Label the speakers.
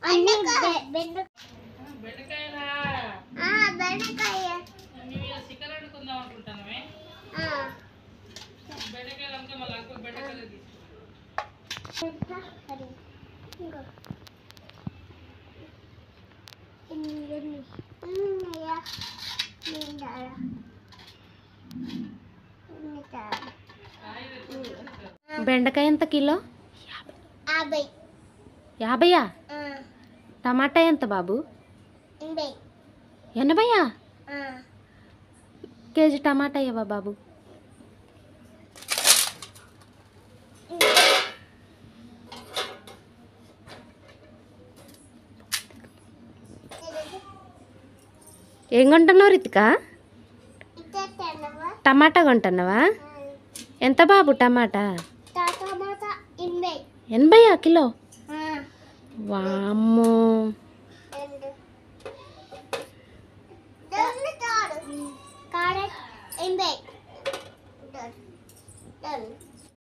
Speaker 1: అన్ని బెండ
Speaker 2: బెండకాయలా
Speaker 1: బెండకాయ
Speaker 2: మేము ఇలా చికెన్ వండుకుందాం అనుకుంటానమే బెండకాయలు అమ్మితే మళ్ళీ అంకో బెండకాయలు తీసుకుంటాం
Speaker 3: బెండకాయ ఎంత కిలో
Speaker 1: యాభై
Speaker 3: యాభైయా టమాటా ఎంత బాబు
Speaker 1: ఎనభై
Speaker 3: ఎనభైయా కేజీ టమాటా ఇవ్వ బాబు ఏం కొంటున్నావు రితిక
Speaker 1: ఇచ్చేస్తానవా
Speaker 3: టమాటా కొంటున్నావా ఎంత బాబు టమాటా
Speaker 1: టమాటా ఎనభై
Speaker 3: ఎనభైయా కిలో వామ్మో